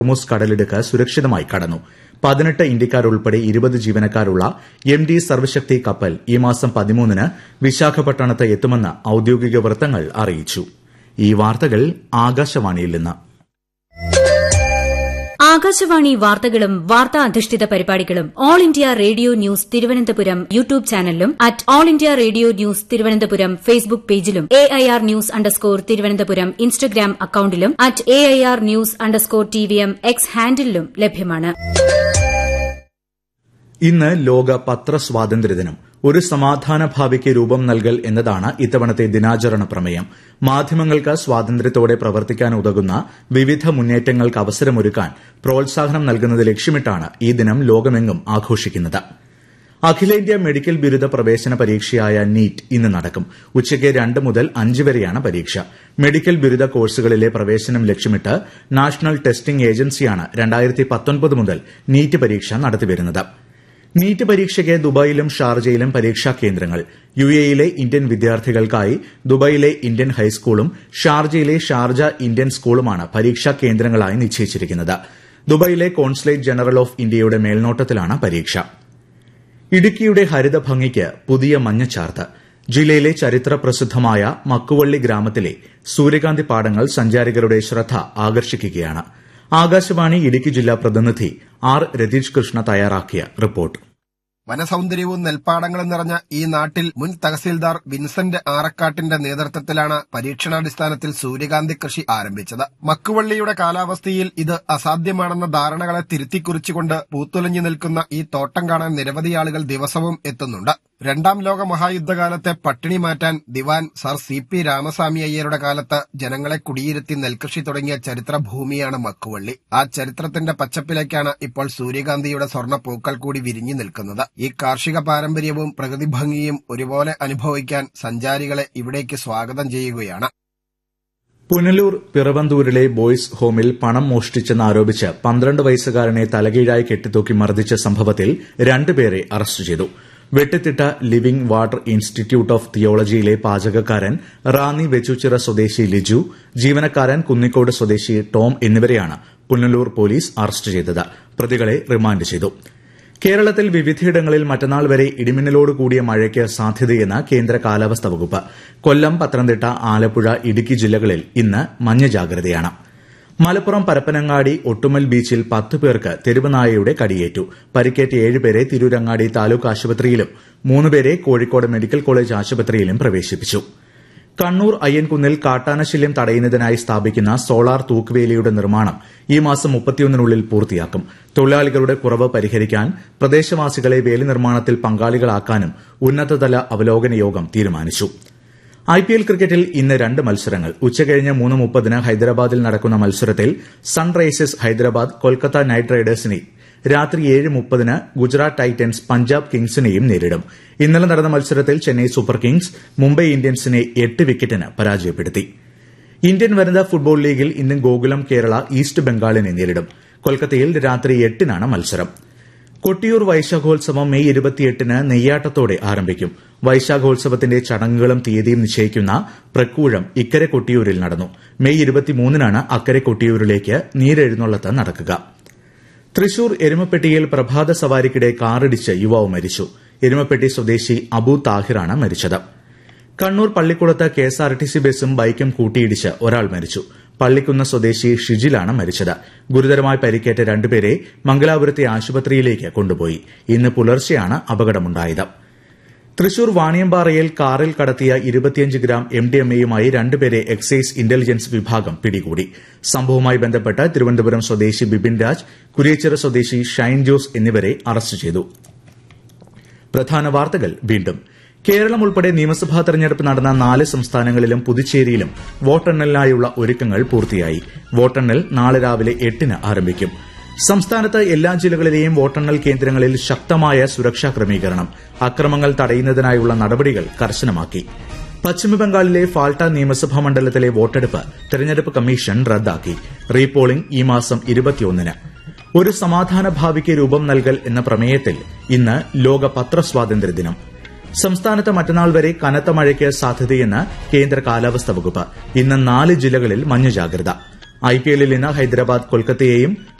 Hormuz കടലിടുക്ക് സുരക്ഷിതമായി കടന്നു പതിനെട്ട് ഇന്ത്യക്കാരുൾപ്പെടെ ഇരുപത് ജീവനക്കാരുള്ള എം ഡി സർവശക്തി കപ്പൽ ഈ മാസം പതിമൂന്നിന് വിശാഖപട്ടണത്ത് എത്തുമെന്ന് ഔദ്യോഗിക വൃത്തങ്ങൾ അറിയിച്ചു ഈ വാർത്തകൾ ആകാശവാണിയിൽ നിന്ന് ആകാശവാണി വാർത്തകളും വാർത്താ അധിഷ്ഠിത പരിപാടികളും all India radio news Thiruvananthapuram YouTube ചാനലിലും at all India radio news Thiruvananthapuram Facebook പേജിലും A I R news underscore Thiruvananthapuram Instagram അക്കൌണ്ടിലും at A I R news underscore T V M X ഹാൻഡിലും ലഭ്യമാണ് ഇന്ന് ലോക പത്രസ്വാതന്ത്ര്യ ദിനം ഒരു സമാധാന ഭാവിക്ക് രൂപം നൽകൽ എന്നതാണ് ഇത്തവണത്തെ ദിനാചരണ പ്രമേയം മാധ്യമങ്ങൾക്ക് സ്വാതന്ത്ര്യത്തോടെ പ്രവർത്തിക്കാൻ ഉതകുന്ന വിവിധ മുന്നേറ്റങ്ങൾക്ക് അവസരമൊരുക്കാൻ പ്രോത്സാഹനം നൽകുന്നത് ലക്ഷ്യമിട്ടാണ് ഈ ദിനം ലോകമെങ്ങും ആഘോഷിക്കുന്നത് അഖിലേന്ത്യാ മെഡിക്കൽ ബിരുദ പ്രവേശന പരീക്ഷയായ നീറ്റ് ഇന്ന് നടക്കും ഉച്ചയ്ക്ക് രണ്ട് മുതൽ അഞ്ച് വരെയാണ് പരീക്ഷ മെഡിക്കൽ ബിരുദ കോഴ്സുകളിലെ പ്രവേശനം ലക്ഷ്യമിട്ട് നാഷണൽ ടെസ്റ്റിംഗ് ഏജൻസിയാണ് മുതൽ നീറ്റ് പരീക്ഷ നടത്തിവരുന്നത് നീറ്റ് പരീക്ഷയ്ക്ക് ദുബായിലും ഷാർജയിലും പരീക്ഷാ കേന്ദ്രങ്ങൾ യു എയിലെ ഇന്ത്യൻ വിദ്യാർത്ഥികൾക്കായി ദുബായിലെ ഇന്ത്യൻ ഹൈസ്കൂളും ഷാർജയിലെ ഷാർജ ഇന്ത്യൻ സ്കൂളുമാണ് പരീക്ഷാ കേന്ദ്രങ്ങളായി നിശ്ചയിച്ചിരിക്കുന്നത് ദുബായിലെ കോൺസുലേറ്റ് ജനറൽ ഓഫ് ഇന്ത്യയുടെ മേൽനോട്ടത്തിലാണ് പരീക്ഷ ഇടുക്കിയുടെ ഹരിതഭംഗിക്ക് പുതിയ മഞ്ഞച്ചാർത്ത് ജില്ലയിലെ ചരിത്ര പ്രസിദ്ധമായ മക്കുവള്ളി ഗ്രാമത്തിലെ സൂര്യകാന്തി പാടങ്ങൾ സഞ്ചാരികളുടെ ശ്രദ്ധ ആകർഷിക്കുകയാണ് ആകാശവാണി ഇടുക്കി ജില്ലാ പ്രതിനിധി ആർ രതീഷ് കൃഷ്ണ തയ്യാറാക്കിയ റിപ്പോർട്ട് വനസൌന്ദര്യവും നെൽപ്പാടങ്ങളും നിറഞ്ഞ ഈ നാട്ടിൽ മുൻ തഹസീൽദാർ വിൻസെന്റ് ആറക്കാട്ടിന്റെ നേതൃത്വത്തിലാണ് പരീക്ഷണാടിസ്ഥാനത്തിൽ സൂര്യകാന്തി കൃഷി ആരംഭിച്ചത് മക്കുവള്ളിയുടെ കാലാവസ്ഥയിൽ ഇത് അസാധ്യമാണെന്ന ധാരണകളെ തിരുത്തിക്കുറിച്ചുകൊണ്ട് പൂത്തുലഞ്ഞു നിൽക്കുന്ന ഈ തോട്ടം കാണാൻ നിരവധി ആളുകൾ ദിവസവും എത്തുന്നുണ്ട് രണ്ടാം ലോക മഹായുദ്ധകാലത്തെ പട്ടിണി മാറ്റാൻ ദിവാൻ സർ സി പി രാമസ്വാമി അയ്യരുടെ കാലത്ത് ജനങ്ങളെ കുടിയിരുത്തി നെൽകൃഷി തുടങ്ങിയ ചരിത്ര ഭൂമിയാണ് മക്കുവള്ളി ആ ചരിത്രത്തിന്റെ പച്ചപ്പിലേക്കാണ് ഇപ്പോൾ സൂര്യകാന്തിയുടെ സ്വർണ്ണ പൂക്കൾ കൂടി വിരിഞ്ഞു നിൽക്കുന്നത് ഈ കാർഷിക പാരമ്പര്യവും പ്രകൃതി ഭംഗിയും ഒരുപോലെ അനുഭവിക്കാൻ സഞ്ചാരികളെ ഇവിടേക്ക് സ്വാഗതം ചെയ്യുകയാണ് പുനലൂർ പിറവന്തൂരിലെ ബോയ്സ് ഹോമിൽ പണം മോഷ്ടിച്ചെന്നാരോപിച്ച് പന്ത്രണ്ട് വയസ്സുകാരനെ തലകീഴായി കെട്ടിത്തൂക്കി മർദ്ദിച്ച സംഭവത്തിൽ രണ്ടുപേരെ അറസ്റ്റ് ചെയ്തു Vettithitta living water institute of തിയോളജിയിലെ പാചകക്കാരൻ റാന്നി വെച്ചുച്ചിറ സ്വദേശി ലിജു ജീവനക്കാരൻ കുന്നിക്കോട് സ്വദേശി ടോം എന്നിവരെയാണ് പുനലൂർ പോലീസ് അറസ്റ്റ് ചെയ്തത് പ്രതികളെ റിമാൻഡ് ചെയ്തു കേരളത്തിൽ വിവിധയിടങ്ങളിൽ മറ്റന്നാൾ വരെ ഇടിമിന്നലോട് കൂടിയ മഴയ്ക്ക് സാധ്യതയെന്ന് കേന്ദ്ര കാലാവസ്ഥാ വകുപ്പ് കൊല്ലം പത്തനംതിട്ട ആലപ്പുഴ ഇടുക്കി ജില്ലകളിൽ ഇന്ന് മഞ്ഞ ജാഗ്രതയാണ് മലപ്പുറം പരപ്പനങ്ങാടി ഒട്ടുമൽ ബീച്ചിൽ പത്ത് പേർക്ക് തെരുവുനായയുടെ കടിയേറ്റു പരിക്കേറ്റ ഏഴുപേരെ തിരൂരങ്ങാടി താലൂക്ക് ആശുപത്രിയിലും മൂന്നുപേരെ കോഴിക്കോട് മെഡിക്കൽ കോളേജ് ആശുപത്രിയിലും പ്രവേശിപ്പിച്ചു കണ്ണൂർ അയ്യൻകുന്നിൽ കാട്ടാനശല്യം തടയുന്നതിനായി സ്ഥാപിക്കുന്ന സോളാർ തൂക്കുവേലിയുടെ നിർമ്മാണം ഈ മാസം മുപ്പത്തിയൊന്നിനുള്ളിൽ പൂർത്തിയാക്കും തൊഴിലാളികളുടെ കുറവ് പരിഹരിക്കാൻ പ്രദേശവാസികളെ വേലി നിർമ്മാണത്തിൽ പങ്കാളികളാക്കാനും ഉന്നതതല അവലോകന യോഗം തീരുമാനിച്ചു ഐപിഎൽ ക്രിക്കറ്റിൽ ഇന്ന് രണ്ട് മത്സരങ്ങൾ ഉച്ചകഴിഞ്ഞ് മൂന്ന് മുപ്പതിന് ഹൈദരാബാദിൽ നടക്കുന്ന മത്സരത്തിൽ സൺറൈസേഴ്സ് ഹൈദരാബാദ് കൊൽക്കത്ത നൈറ്റ് റൈഡേഴ്സിനെ രാത്രി ഏഴ് മുപ്പതിന് ഗുജറാത്ത് ടൈറ്റൻസ് പഞ്ചാബ് കിങ്സിനെയും നേരിടും ഇന്നലെ നടന്ന മത്സരത്തിൽ ചെന്നൈ സൂപ്പർ കിങ്സ് മുംബൈ ഇന്ത്യൻസിനെ എട്ട് വിക്കറ്റിന് പരാജയപ്പെടുത്തി ഇന്ത്യൻ വനിതാ ഫുട്ബോൾ ലീഗിൽ ഇന്ന് ഗോകുലം കേരള ഈസ്റ്റ് ബംഗാളിനെ നേരിടും കൊൽക്കത്തയിൽ രാത്രി എട്ടിനാണ് മത്സരം കൊട്ടിയൂർ വൈശാഖോത്സവം മെയ് ഇരുപത്തിയെട്ടിന് നെയ്യാട്ടത്തോടെ ആരംഭിക്കും വൈശാഖോത്സവത്തിന്റെ ചടങ്ങുകളും തീയതിയും നിശ്ചയിക്കുന്ന പ്രക്കൂഴം ഇക്കരെ കൊട്ടിയൂരിൽ നടന്നു മെയ് ഇരുപത്തിമൂന്നിനാണ് അക്കരെ കൊട്ടിയൂരിലേക്ക് നീരെഴുന്നള്ളത്ത് നടക്കുക തൃശൂർ എരുമപ്പെട്ടിയിൽ പ്രഭാത സവാരിക്കിടെ കാറിടിച്ച് യുവാവ് മരിച്ചു എരുമപ്പെട്ടി സ്വദേശി അബു താഹിറാണ് മരിച്ചത് കണ്ണൂർ പള്ളിക്കുളത്ത് കെഎസ്ആർടിസി ബസും ബൈക്കും കൂട്ടിയിടിച്ച് ഒരാൾ മരിച്ചു പള്ളിക്കുന്ന് സ്വദേശി ഷിജിലാണ് മരിച്ചത് ഗുരുതരമായി പരിക്കേറ്റ രണ്ടുപേരെ മംഗലാപുരത്തെ ആശുപത്രിയിലേക്ക് കൊണ്ടുപോയി ഇന്ന് പുലർച്ചെയാണ് അപകടമുണ്ടായത് തൃശൂർ വാണിയമ്പാറയിൽ കാറിൽ കടത്തിയ ഇരുപത്തിയഞ്ച് ഗ്രാം എം ഡി എം എയുമായി രണ്ടുപേരെ എക്സൈസ് ഇന്റലിജൻസ് വിഭാഗം പിടികൂടി സംഭവവുമായി ബന്ധപ്പെട്ട് തിരുവനന്തപുരം സ്വദേശി ബിപിൻ രാജ് കുരിയച്ചിറ സ്വദേശി ഷൈൻ ജോസ് എന്നിവരെ അറസ്റ്റ് ചെയ്തു പ്രധാന വാർത്തകൾ വീണ്ടും കേരളം ഉൾപ്പെടെ നിയമസഭാ തെരഞ്ഞെടുപ്പ് നടന്ന നാല് സംസ്ഥാനങ്ങളിലും പുതുച്ചേരിയിലും വോട്ടെണ്ണലിനായുള്ള ഒരുക്കങ്ങൾ പൂർത്തിയായി വോട്ടെണ്ണൽ നാളെ രാവിലെ എട്ടിന് ആരംഭിക്കും സംസ്ഥാനത്ത് എല്ലാ ജില്ലകളിലെയും വോട്ടെണ്ണൽ കേന്ദ്രങ്ങളിൽ ശക്തമായ സുരക്ഷാ ക്രമീകരണം അക്രമങ്ങൾ തടയുന്നതിനായുള്ള നടപടികൾ കർശനമാക്കി പശ്ചിമബംഗാളിലെ ഫാൾട്ട നിയമസഭാ മണ്ഡലത്തിലെ വോട്ടെടുപ്പ് തെരഞ്ഞെടുപ്പ് കമ്മീഷൻ റദ്ദാക്കി റീപോളിംഗ് ഈ മാസം ഇരുപത്തിയൊന്നിന് ഒരു സമാധാന ഭാവിക്ക് രൂപം നൽകൽ എന്ന പ്രമേയത്തിൽ ഇന്ന് ലോക പത്രസ്വാതന്ത്ര്യ ദിനം സംസ്ഥാനത്ത് മറ്റന്നാൾ വരെ കനത്ത മഴയ്ക്ക് സാധ്യതയെന്ന് കേന്ദ്ര കാലാവസ്ഥാ വകുപ്പ് ഇന്ന് നാല് ജില്ലകളിൽ മഞ്ഞ ജാഗ്രത ഐപിഎല്ലിൽ ഇന്ന് ഹൈദരാബാദ് കൊൽക്കത്തയെയും